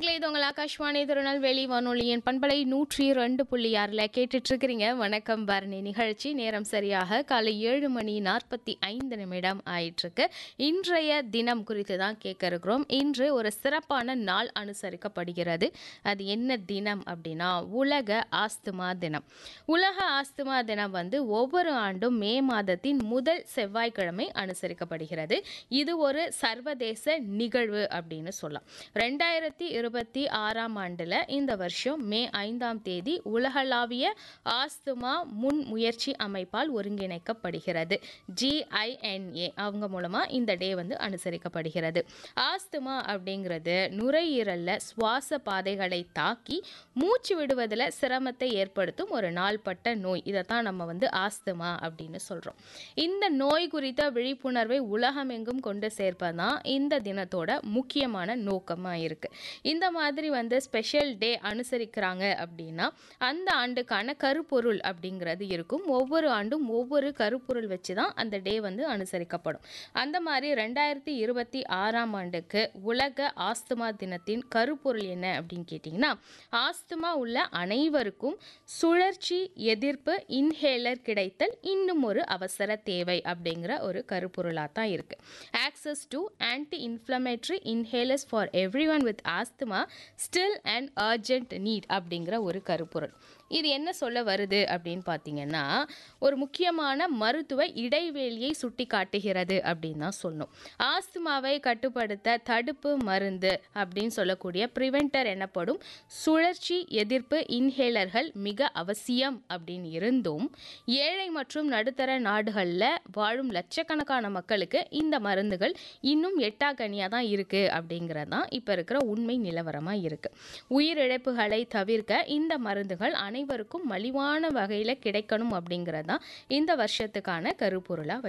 நேர்களே இது உங்கள் ஆகாஷ்வாணி திருநெல்வேலி வானொலியின் பண்பலை நூற்றி ரெண்டு புள்ளி ஆறில் கேட்டுட்டு இருக்கிறீங்க வணக்கம் பரணி நிகழ்ச்சி நேரம் சரியாக காலை ஏழு மணி நாற்பத்தி ஐந்து நிமிடம் ஆயிட்டிருக்கு இன்றைய தினம் குறித்து தான் கேட்க இருக்கிறோம் இன்று ஒரு சிறப்பான நாள் அனுசரிக்கப்படுகிறது அது என்ன தினம் அப்படின்னா உலக ஆஸ்துமா தினம் உலக ஆஸ்துமா தினம் வந்து ஒவ்வொரு ஆண்டும் மே மாதத்தின் முதல் செவ்வாய்க்கிழமை அனுசரிக்கப்படுகிறது இது ஒரு சர்வதேச நிகழ்வு அப்படின்னு சொல்லலாம் ரெண்டாயிரத்தி இருபத்தி ஆறாம் ஆண்டில் இந்த வருஷம் மே ஐந்தாம் தேதி உலகளாவிய ஆஸ்துமா முன் முயற்சி அமைப்பால் ஒருங்கிணைக்கப்படுகிறது ஜிஐஎன்ஏ அவங்க மூலமாக இந்த டே வந்து அனுசரிக்கப்படுகிறது ஆஸ்துமா அப்படிங்கிறது நுரையீரலில் சுவாச பாதைகளை தாக்கி மூச்சு விடுவதில் சிரமத்தை ஏற்படுத்தும் ஒரு நாள்பட்ட நோய் இதைத்தான் நம்ம வந்து ஆஸ்துமா அப்படின்னு சொல்கிறோம் இந்த நோய் குறித்த விழிப்புணர்வை உலகமெங்கும் கொண்டு சேர்ப்பதான் இந்த தினத்தோட முக்கியமான நோக்கமாக இருக்குது இந்த மாதிரி வந்து ஸ்பெஷல் டே அனுசரிக்கிறாங்க அப்படின்னா அந்த ஆண்டுக்கான கருப்பொருள் அப்படிங்கிறது இருக்கும் ஒவ்வொரு ஆண்டும் ஒவ்வொரு கருப்பொருள் வச்சு தான் அந்த டே வந்து அனுசரிக்கப்படும் அந்த மாதிரி ரெண்டாயிரத்தி இருபத்தி ஆறாம் ஆண்டுக்கு உலக ஆஸ்துமா தினத்தின் கருப்பொருள் என்ன அப்படின்னு கேட்டிங்கன்னா ஆஸ்துமா உள்ள அனைவருக்கும் சுழற்சி எதிர்ப்பு இன்ஹேலர் கிடைத்தல் இன்னும் ஒரு அவசர தேவை அப்படிங்கிற ஒரு கருப்பொருளாக தான் இருக்குது access to anti inflammatory inhalers for every one with asthma still and urgent need அப்படிங்கிற ஒரு கருப்பொருள் இது என்ன சொல்ல வருது அப்படின்னு பார்த்தீங்கன்னா ஒரு முக்கியமான மருத்துவ இடைவெளியை சுட்டி காட்டுகிறது அப்படின்னு தான் சொல்லணும் ஆஸ்துமாவை கட்டுப்படுத்த தடுப்பு மருந்து அப்படின்னு சொல்லக்கூடிய ப்ரிவென்டர் எனப்படும் சுழற்சி எதிர்ப்பு இன்ஹேலர்கள் மிக அவசியம் அப்படின்னு இருந்தும் ஏழை மற்றும் நடுத்தர நாடுகளில் வாழும் லட்சக்கணக்கான மக்களுக்கு இந்த மருந்துகள் இன்னும் எட்டாக்கனியாக தான் இருக்குது அப்படிங்கிறது தான் இப்போ இருக்கிற உண்மை நிலவரமாக இருக்குது உயிரிழப்புகளை தவிர்க்க இந்த மருந்துகள் அனைவருக்கும் மலிவான வகையில் கிடைக்கணும் அப்படிங்கிறது தான் இந்த வருஷத்துக்கான கருப்பொருளாக